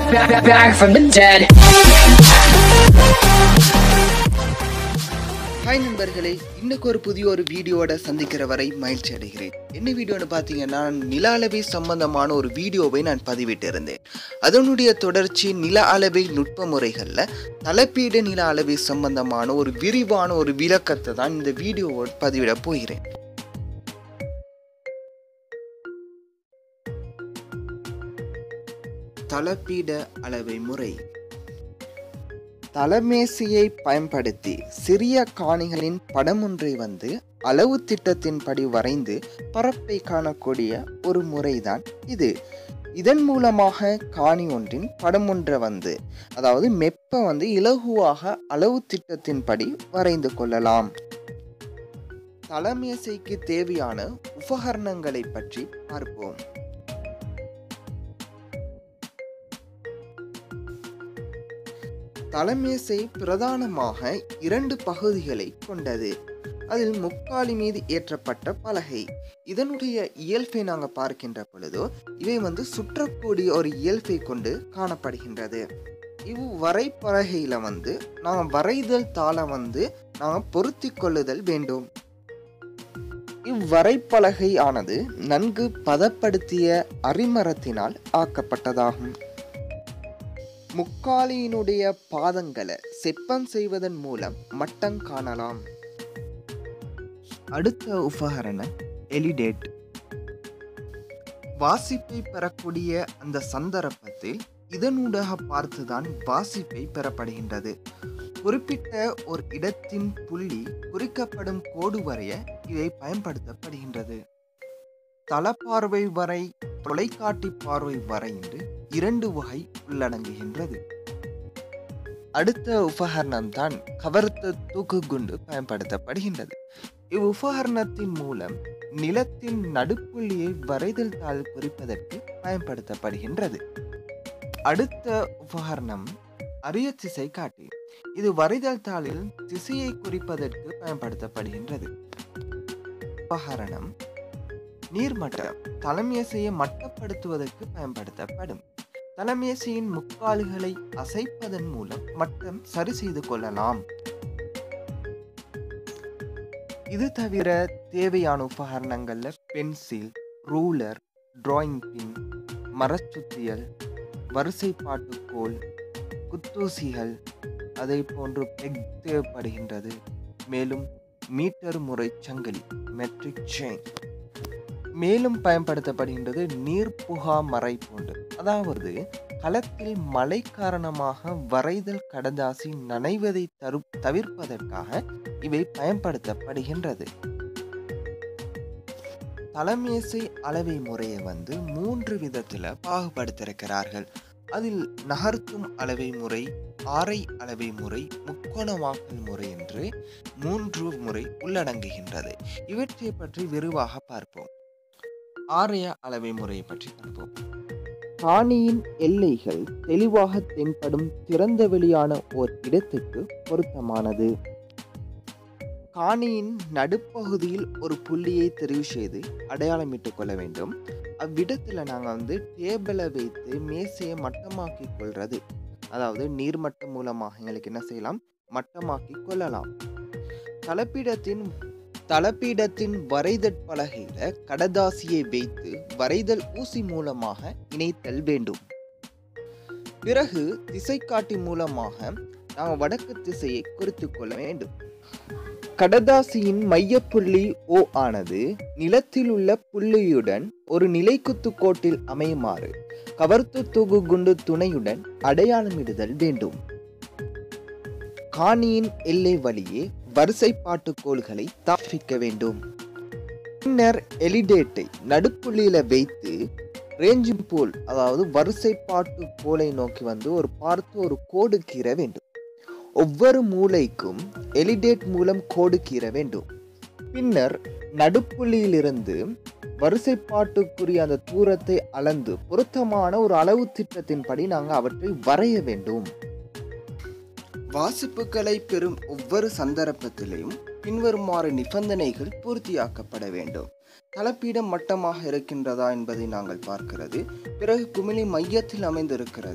back, back, back from the dead. Hi நண்பர்களே இன்னைக்கு ஒரு புதிய ஒரு வீடியோவோட சந்திக்கிற வரை மகிழ்ச்சி அடைகிறேன் என்ன வீடியோன்னு பார்த்தீங்கன்னா நில அளவை சம்பந்தமான ஒரு வீடியோவை நான் பதிவிட்டு இருந்தேன் அதனுடைய தொடர்ச்சி நில அளவை நுட்ப முறைகளில் தலைப்பீடு நில அளவை சம்பந்தமான ஒரு விரிவான ஒரு விளக்கத்தை தான் இந்த வீடியோவோட பதிவிட போகிறேன் தளப்பீட அளவை முறை தலமேசியை பயன்படுத்தி சிறிய காணிகளின் படம் ஒன்றை வந்து அளவு திட்டத்தின்படி வரைந்து பரப்பை காணக்கூடிய ஒரு முறைதான் இது இதன் மூலமாக காணி ஒன்றின் படம் ஒன்றை வந்து அதாவது மெப்ப வந்து இலகுவாக அளவு திட்டத்தின்படி வரைந்து கொள்ளலாம் தலமேசைக்கு தேவையான உபகரணங்களை பற்றி பார்ப்போம் தலைமேசை பிரதானமாக இரண்டு பகுதிகளை கொண்டது அதில் முக்காலி மீது ஏற்றப்பட்ட பலகை இதனுடைய இயல்பை நாங்கள் பார்க்கின்ற பொழுதோ இவை வந்து சுற்றக்கூடிய ஒரு இயல்பை கொண்டு காணப்படுகின்றது இவ் வரைப்பலகையில் வந்து நாங்கள் வரைதல் தாளை வந்து நாங்கள் பொருத்தி கொள்ளுதல் வேண்டும் இவ்வரைப்பலகை ஆனது நன்கு பதப்படுத்திய அரிமரத்தினால் ஆக்கப்பட்டதாகும் முக்காலியினுடைய பாதங்களை செப்பம் செய்வதன் மூலம் மட்டம் காணலாம் அடுத்த உபகரணம் எலிடேட் வாசிப்பை பெறக்கூடிய அந்த சந்தர்ப்பத்தில் இதனூடாக பார்த்துதான் வாசிப்பை பெறப்படுகின்றது குறிப்பிட்ட ஒரு இடத்தின் புள்ளி குறிக்கப்படும் கோடு வரைய இவை பயன்படுத்தப்படுகின்றது தளப்பார்வை வரை தொலைக்காட்டி பார்வை வரை என்று இரண்டு வகை உள்ளடங்குகின்றது அடுத்த உபகரணம் தான் கவர்த்த தூக்கு குண்டு பயன்படுத்தப்படுகின்றது இவ் உபகரணத்தின் மூலம் நிலத்தின் நடுப்புள்ளியை வரைதல் தாள் குறிப்பதற்கு பயன்படுத்தப்படுகின்றது அடுத்த உபகரணம் அரிய திசை காட்டி இது வரைதல் தாளில் திசையை குறிப்பதற்கு பயன்படுத்தப்படுகின்றது உபகரணம் நீர்மட்டம் தலைமேசையை மட்டப்படுத்துவதற்கு பயன்படுத்தப்படும் தலைமேசையின் முக்கால்களை அசைப்பதன் மூலம் மட்டம் சரி செய்து கொள்ளலாம் இது தவிர தேவையான உபகரணங்கள்ல பென்சில் ரூலர் டிராயிங் பின் மரச்சுத்தியல் வரிசைப்பாட்டுக்கோல் குத்தூசிகள் அதை போன்று பெக் தேவைப்படுகின்றது மேலும் மீட்டர் முறை சங்கிலி மெட்ரிக் செயின் மேலும் பயன்படுத்தப்படுகின்றது நீர்ப்புகா மறை போன்று அதாவது களத்தில் மழை காரணமாக வரைதல் கடதாசி நனைவதை தரு தவிர்ப்பதற்காக இவை பயன்படுத்தப்படுகின்றது தலைமேசை அளவை முறையை வந்து மூன்று விதத்தில் பாகுபடுத்திருக்கிறார்கள் அதில் நகர்த்தும் அளவை முறை ஆரை அளவை முறை முக்கோணமாக்கல் முறை என்று மூன்று முறை உள்ளடங்குகின்றது இவற்றை பற்றி விரிவாக பார்ப்போம் ஆரைய அளவை முறையை பற்றி பார்ப்போம் காணியின் எல்லைகள் தெளிவாக தென்படும் திறந்த வெளியான ஓர் இடத்துக்கு பொருத்தமானது காணியின் நடுப்பகுதியில் ஒரு புள்ளியை தெரிவு செய்து அடையாளமிட்டுக் கொள்ள வேண்டும் அவ்விடத்துல நாங்கள் வந்து டேபிளை வைத்து மேசையை மட்டமாக்கி கொள்றது அதாவது நீர்மட்டம் மூலமாக எங்களுக்கு என்ன செய்யலாம் மட்டமாக்கி கொள்ளலாம் தலப்பிடத்தின் தளப்பீடத்தின் வரைதற் பலகையில கடதாசியை வைத்து வரைதல் ஊசி மூலமாக இணைத்தல் வேண்டும் பிறகு திசைக்காட்டி மூலமாக நாம் வடக்கு திசையை குறித்து கொள்ள வேண்டும் கடதாசியின் மையப்புள்ளி ஓ ஆனது நிலத்தில் உள்ள புள்ளியுடன் ஒரு நிலைக்குத்து கோட்டில் அமையுமாறு கவர்த்து தூகு குண்டு துணையுடன் அடையாளமிடுதல் வேண்டும் காணியின் எல்லை வழியே வரிசைப்பாட்டு கோள்களை தாப்பிக்க வேண்டும் பின்னர் எலிடேட்டை நடுப்புள்ளியில வைத்து ரேஞ்சிங் போல் அதாவது வரிசைப்பாட்டு கோலை நோக்கி வந்து ஒரு பார்த்து ஒரு கோடு கீற வேண்டும் ஒவ்வொரு மூலைக்கும் எலிடேட் மூலம் கோடு கீற வேண்டும் பின்னர் நடுப்புள்ளியிலிருந்து வரிசைப்பாட்டுக்குரிய அந்த தூரத்தை அளந்து பொருத்தமான ஒரு அளவு திட்டத்தின்படி நாங்கள் அவற்றை வரைய வேண்டும் வாசிப்புகளை பெறும் ஒவ்வொரு சந்தர்ப்பத்திலையும் பின்வருமாறு நிபந்தனைகள் பூர்த்தியாக்கப்பட வேண்டும் தளப்பீடம் மட்டமாக இருக்கின்றதா என்பதை நாங்கள் பார்க்கிறது பிறகு குமிழி மையத்தில் அமைந்திருக்கிறது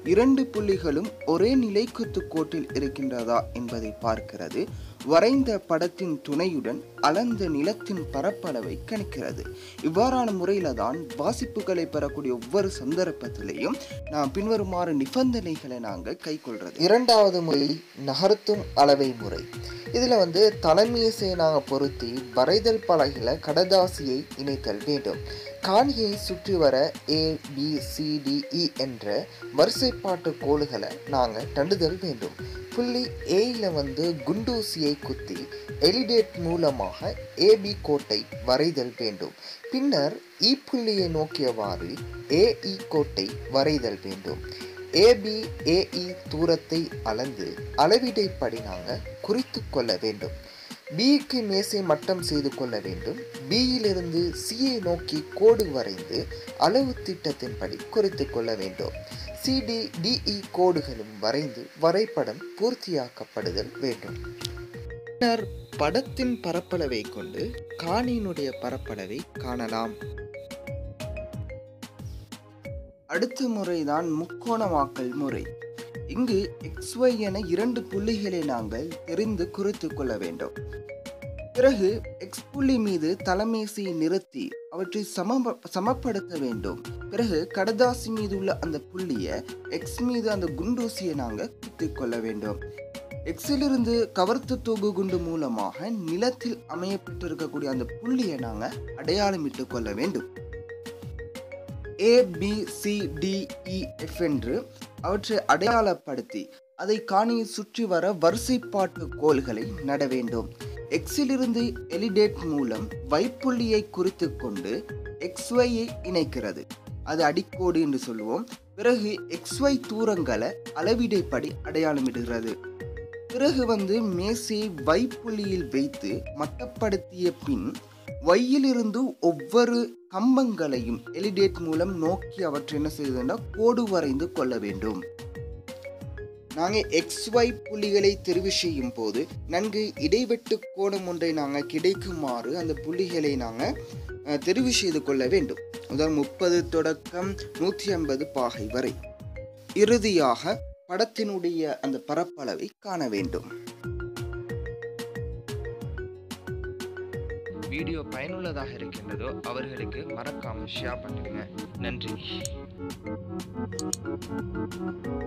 இரண்டு புள்ளிகளும் ஒரே நிலைக்குத்து கோட்டில் இருக்கின்றதா என்பதை பார்க்கிறது வரைந்த படத்தின் துணையுடன் அளந்த நிலத்தின் பரப்பளவை கணிக்கிறது இவ்வாறான முறையில தான் வாசிப்புகளை பெறக்கூடிய ஒவ்வொரு சந்தர்ப்பத்திலையும் நாம் பின்வருமாறு நிபந்தனைகளை நாங்கள் கைக்கொள்றது இரண்டாவது முறை நகர்த்தும் அளவை முறை இதில் வந்து தலைமையசையை நாங்கள் பொருத்தி வரைதல் பலகையில் கடதாசியை இணைத்தல் வேண்டும் காணியை சுற்றி வர A B C D E என்ற வரிசைப்பாட்டு கோடுகளை நாங்கள் தண்டுதல் வேண்டும் புள்ளி ஏயில் வந்து குண்டூசியை குத்தி எலிடேட் மூலமாக ஏபி கோட்டை வரைதல் வேண்டும் பின்னர் இ புள்ளியை நோக்கியவாறு ஏஇ கோட்டை வரைதல் வேண்டும் ஏபி ஏஇ தூரத்தை அளந்து அளவீடைப்படி நாங்கள் குறித்து கொள்ள வேண்டும் பிக்கு மேசை மட்டம் செய்து கொள்ள வேண்டும் பியிலிருந்து சியை நோக்கி கோடு வரைந்து அளவு திட்டத்தின்படி குறித்து கொள்ள வேண்டும் சிடி டிஇ கோடுகளும் வரைந்து வரைபடம் பூர்த்தியாக்கப்படுதல் வேண்டும் பின்னர் படத்தின் பரப்பளவை கொண்டு காணியினுடைய பரப்பளவை காணலாம் அடுத்த முறைதான் முக்கோணமாக்கல் முறை இங்கு XY என இரண்டு புள்ளிகளை நாங்கள் தெரிந்து குறித்து கொள்ள வேண்டும் பிறகு எக்ஸ் புள்ளி மீது தலைமேசையை நிறுத்தி அவற்றை சம சமப்படுத்த வேண்டும் பிறகு கடதாசி மீது உள்ள அந்த புள்ளியை எக்ஸ் மீது அந்த குண்டூசியை நாங்கள் குத்திக் கொள்ள வேண்டும் எக்ஸிலிருந்து கவர்த்து தூகு குண்டு மூலமாக நிலத்தில் அமையப்பட்டிருக்கக்கூடிய அந்த புள்ளியை நாங்கள் அடையாளமிட்டு கொள்ள வேண்டும் A B C D E F என்று அவற்றை அடையாளப்படுத்தி அதை காணியை சுற்றி வர வரிசைப்பாட்டு கோள்களை நட வேண்டும் எக்ஸிலிருந்து எலிடேட் மூலம் வைப்புள்ளியை குறித்து கொண்டு எக்ஸ்ஒய்யை இணைக்கிறது அது அடிக்கோடு என்று சொல்லுவோம் பிறகு எக்ஸ்ஒய் தூரங்களை அளவீடைப்படி அடையாளமிடுகிறது பிறகு வந்து மேசையை வைப்புள்ளியில் வைத்து மட்டப்படுத்திய பின் வையிலிருந்து ஒவ்வொரு கம்பங்களையும் எலிடேட் மூலம் நோக்கி அவற்றை என்ன செய்வதுன்னா கோடு வரைந்து கொள்ள வேண்டும் நாங்கள் எக்ஸ்ஒய் புள்ளிகளை தெரிவு செய்யும் போது நன்கு இடைவெட்டு கோணம் ஒன்றை நாங்கள் கிடைக்குமாறு அந்த புள்ளிகளை நாங்கள் அஹ், தெரிவு செய்து கொள்ள வேண்டும் உதாரணம் முப்பது தொடக்கம் நூற்றி ஐம்பது பாகை வரை இறுதியாக படத்தினுடைய அந்த பரப்பளவை காண வேண்டும் வீடியோ பயனுள்ளதாக இருக்கின்றதோ அவர்களுக்கு மறக்காம ஷேர் பண்ணுங்க நன்றி